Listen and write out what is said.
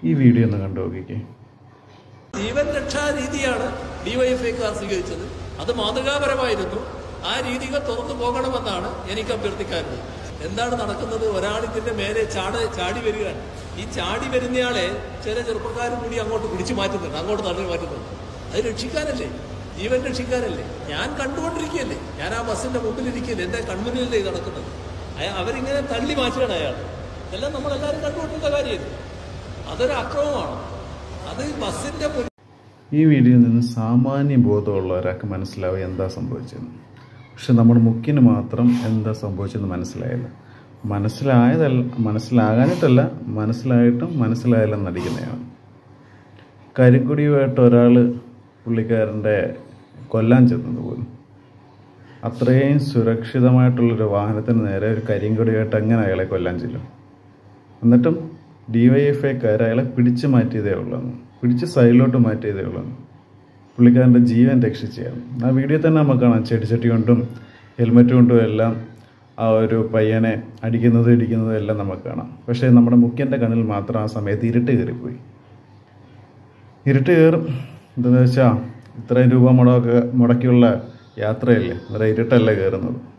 ഈ വീഡിയോ ഒന്ന് കണ്ടു നോക്കിക്കേ ജീവൻ രക്ഷാ രീതിയാണ് ഡിവൈഎഫ്ഐക്കാർ സ്വീകരിച്ചത് അത് മാതൃകാപരമായിരുന്നു ആ രീതികൾ തുറന്നു പോകണമെന്നാണ് എനിക്ക് അഭ്യർത്ഥിക്കാറുള്ളത് എന്താണ് നടക്കുന്നത് ഒരാൾ ഇതിന്റെ മേലെ ചാട് ചാടി വരികയാണ് ഈ ചാടി വരുന്നയാളെ ചില ചെറുപ്പക്കാരും കൂടി അങ്ങോട്ട് പിടിച്ചു മാറ്റുന്നുണ്ട് അങ്ങോട്ട് തള്ളി മാറ്റുന്നുണ്ട് അത് രക്ഷിക്കാനല്ലേ ജീവൻ രക്ഷിക്കാനല്ലേ ഞാൻ കണ്ടുകൊണ്ടിരിക്കുകയല്ലേ ഞാൻ ആ ബസ്സിന്റെ മുമ്പിലിരിക്കുകയല്ലേ എന്റെ കൺമുന്നിലല്ലേ ഇത് നടക്കുന്നത് അയ- അവരിങ്ങനെ തള്ളി മാറ്റുകയാണ് അയാൾ ഇതെല്ലാം നമ്മളെല്ലാവരും കണ്ടുകൊണ്ടിരുന്ന കാര്യമല്ലേ അതൊരു അക്രമമാണ് അത് ബസ്സിന്റെ മുന്നിൽ ഈ വീഡിയോയിൽ നിന്ന് സാമാന്യ ബോധമുള്ള ഒരാൾക്ക് മനസ്സിലാവും എന്താ സംഭവിച്ചത് പക്ഷെ നമ്മുടെ മുക്കിന് മാത്രം എന്താ സംഭവിച്ചതെന്ന് മനസ്സിലായില്ല മനസ്സിലായതല്ല മനസ്സിലാകാനിട്ടല്ല മനസ്സിലായിട്ടും മനസ്സിലായില്ലെന്ന് നടിക്കുന്നതാണ് കരിക്കുടിയുമായിട്ട് ഒരാൾ പുള്ളിക്കാരൻ്റെ കൊല്ലാൻ ചെന്നത് പോലും അത്രയും സുരക്ഷിതമായിട്ടുള്ളൊരു വാഹനത്തിന് നേരെ ഒരു കരിങ്കൊടിയായിട്ട് എങ്ങനെ അയാളെ കൊല്ലാൻ ചെല്ലും എന്നിട്ടും ഡി വൈ എഫ് ഐക്കാർ അയാളെ പിടിച്ചു മാറ്റിയതേ ഉള്ളൂ പിടിച്ച് സൈഡിലോട്ട് മാറ്റിയതേ ഉള്ളൂ പുള്ളിക്കാരൻ്റെ ജീവൻ രക്ഷിച്ചാണ് ആ വീഡിയോ തന്നെ നമുക്ക് കാണാം ചെടിച്ചട്ടി കൊണ്ടും ഹെൽമെറ്റ് കൊണ്ടും എല്ലാം ആ ഒരു പയ്യനെ അടിക്കുന്നതും ഇടിക്കുന്നതും എല്ലാം നമുക്ക് കാണാം പക്ഷേ നമ്മുടെ മുഖ്യൻ്റെ കണ്ണിൽ മാത്രം ആ സമയത്ത് ഇരുട്ട് കയറിപ്പോയി ഇരുട്ട് കയറും എന്താണെന്ന് വെച്ചാൽ ഇത്രയും രൂപ മുടക്ക മുടക്കിയുള്ള യാത്രയല്ലേ അന്നേരം ഇരുട്ടല്ല കയറുന്നത്